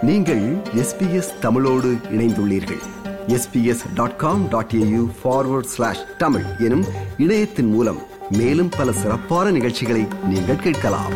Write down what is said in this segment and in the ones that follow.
நீங்கள் எஸ்பிஎஸ் தமிழோடு இணைந்துள்ளீர்கள் SBS dot com dot A U forward slash Tamil எனும் இணையத்தின் மூலம் மேலும் பல சிறப்பான நிகழ்ச்சிகளை நீங்கள் கேட்கலாம்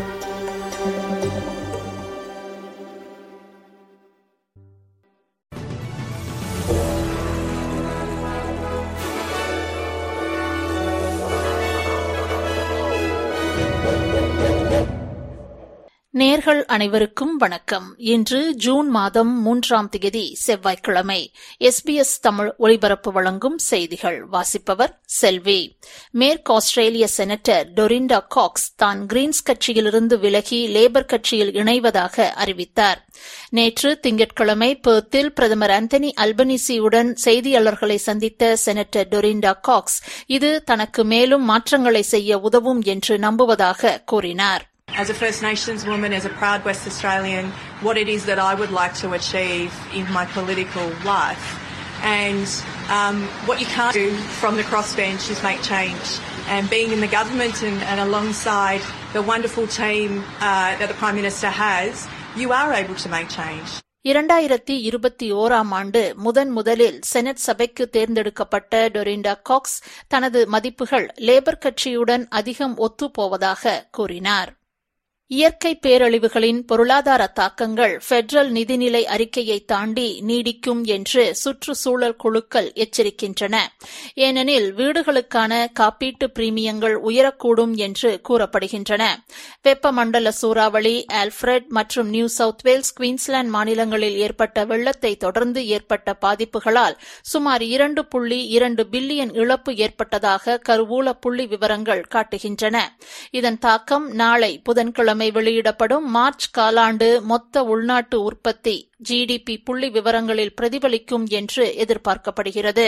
நேர்கள் அனைவருக்கும் வணக்கம் இன்று ஜூன் மாதம் மூன்றாம் தேதி செவ்வாய்க்கிழமை எஸ்பிஎஸ் தமிழ் ஒலிபரப்பு வழங்கும் செய்திகள் வாசிப்பவர் செல்வி மேற்கு ஆஸ்திரேலிய செனட்டர் டொரிண்டா காக்ஸ் தான் கிரீன்ஸ் கட்சியிலிருந்து விலகி லேபர் கட்சியில் இணைவதாக அறிவித்தார் நேற்று திங்கட்கிழமை பெர்த்தில் பிரதமர் ஆந்தனி அல்பனிசியுடன் செய்தியாளர்களை சந்தித்த செனட்டர் டொரிண்டா காக்ஸ் இது தனக்கு மேலும் மாற்றங்களை செய்ய உதவும் என்று நம்புவதாக கூறினார் As a First Nations woman, as a proud West Australian, what it is that I would like to achieve in my political life. And um, what you can't do from the crossbench is make change. And being in the government and, and alongside the wonderful team uh, that the Prime Minister has, you are able to make change. இரண்டாயிரத்தி இருபத்தி ஓராம் ஆண்டு முதன் முதலில் senate சபைக்கு தேர்ந்தெடுக்கப்பட்ட டொரிண்டா Cox தனது மதிப்புகள் லேபர் கட்சியுடன் அதிகம் ஒத்துப்போவதாக கூறினார் இயற்கை பேரழிவுகளின் பொருளாதார தாக்கங்கள் பெட்ரல் நிதிநிலை அறிக்கையை தாண்டி நீடிக்கும் என்று சுற்றுச்சூழல் குழுக்கள் எச்சரிக்கின்றன ஏனெனில் வீடுகளுக்கான காப்பீட்டு பிரீமியங்கள் உயரக்கூடும் என்று கூறப்படுகின்றன வெப்பமண்டல சூறாவளி ஆல்ஃபிரட் மற்றும் நியூ சவுத் வேல்ஸ் குயின்ஸ்லாந்து மாநிலங்களில் ஏற்பட்ட வெள்ளத்தை தொடர்ந்து ஏற்பட்ட பாதிப்புகளால் சுமார் இரண்டு புள்ளி இரண்டு பில்லியன் இழப்பு ஏற்பட்டதாக கருவூல புள்ளி விவரங்கள் காட்டுகின்றன இதன் தாக்கம் நாளை புதன்கிழமை கிழமை வெளியிடப்படும் மார்ச் காலாண்டு மொத்த உள்நாட்டு உற்பத்தி ஜிடிபி புள்ளி விவரங்களில் பிரதிபலிக்கும் என்று எதிர்பார்க்கப்படுகிறது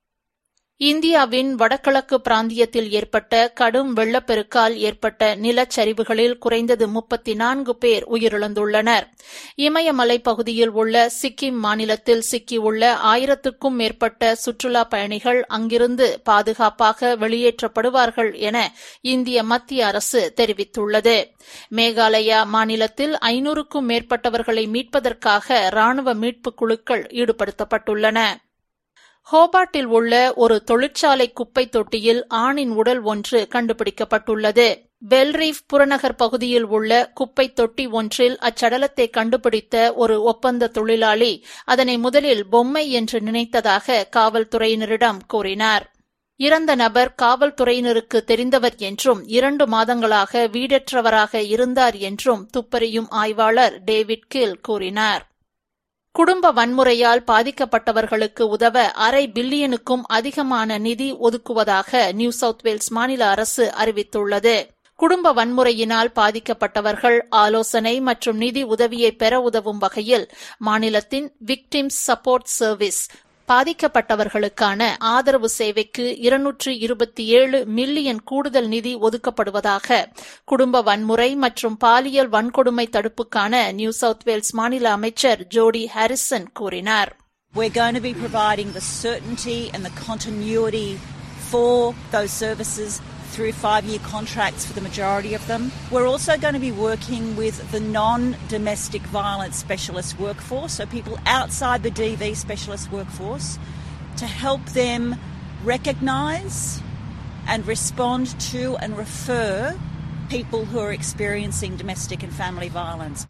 இந்தியாவின் வடகிழக்கு பிராந்தியத்தில் ஏற்பட்ட கடும் வெள்ளப்பெருக்கால் ஏற்பட்ட நிலச்சரிவுகளில் குறைந்தது முப்பத்தி நான்கு பேர் உயிரிழந்துள்ளனர் இமயமலை பகுதியில் உள்ள சிக்கிம் மாநிலத்தில் சிக்கியுள்ள ஆயிரத்துக்கும் மேற்பட்ட சுற்றுலா பயணிகள் அங்கிருந்து பாதுகாப்பாக வெளியேற்றப்படுவார்கள் என இந்திய மத்திய அரசு தெரிவித்துள்ளது மேகாலயா மாநிலத்தில் ஐநூறுக்கும் மேற்பட்டவர்களை மீட்பதற்காக ராணுவ மீட்புக் குழுக்கள் ஈடுபடுத்தப்பட்டுள்ளன ஹோபாட்டில் உள்ள ஒரு தொழிற்சாலை குப்பை தொட்டியில் ஆணின் உடல் ஒன்று கண்டுபிடிக்கப்பட்டுள்ளது பெல்ரீஃப் புறநகர் பகுதியில் உள்ள குப்பை தொட்டி ஒன்றில் அச்சடலத்தை கண்டுபிடித்த ஒரு ஒப்பந்த தொழிலாளி அதனை முதலில் பொம்மை என்று நினைத்ததாக காவல்துறையினரிடம் கூறினார் இறந்த நபர் காவல்துறையினருக்கு தெரிந்தவர் என்றும் இரண்டு மாதங்களாக வீடற்றவராக இருந்தார் என்றும் துப்பறியும் ஆய்வாளர் டேவிட் கில் கூறினார் குடும்ப வன்முறையால் பாதிக்கப்பட்டவர்களுக்கு உதவ அரை பில்லியனுக்கும் அதிகமான நிதி ஒதுக்குவதாக நியூ சவுத் வேல்ஸ் மாநில அரசு அறிவித்துள்ளது குடும்ப வன்முறையினால் பாதிக்கப்பட்டவர்கள் ஆலோசனை மற்றும் நிதி உதவியை பெற உதவும் வகையில் மாநிலத்தின் விக்டிம்ஸ் சப்போர்ட் சர்வீஸ் பாதிக்கப்பட்டவர்களுக்கான ஆதரவு சேவைக்கு இருநூற்று இருபத்தி ஏழு மில்லியன் கூடுதல் நிதி ஒதுக்கப்படுவதாக குடும்ப வன்முறை மற்றும் பாலியல் வன்கொடுமை தடுப்புக்கான நியூ சவுத் வேல்ஸ் மாநில அமைச்சர் ஜோடி ஹாரிசன் கூறினார் We're going to be providing the certainty and the continuity for those services through five year contracts for the majority of them. We're also going to be working with the non domestic violence specialist workforce, so people outside the DV specialist workforce, to help them recognise and respond to and refer people who are experiencing domestic and family violence.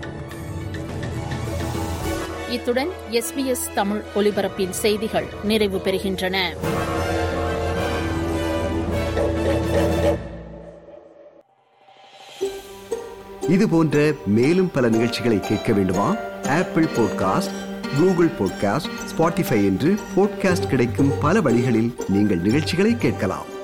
இத்துடன் SBS Tamil ஒலிபரப்பின் செய்திகள் நிறைவு பெறுகின்றன இது போன்ற மேலும் பல நிகழ்ச்சிகளை கேட்க வேண்டுமா Apple podcast Google podcast Spotify என்று பாட்காஸ்ட் கிடைக்கும் பல வழிகளில் நீங்கள் நிகழ்ச்சிகளை கேட்கலாம்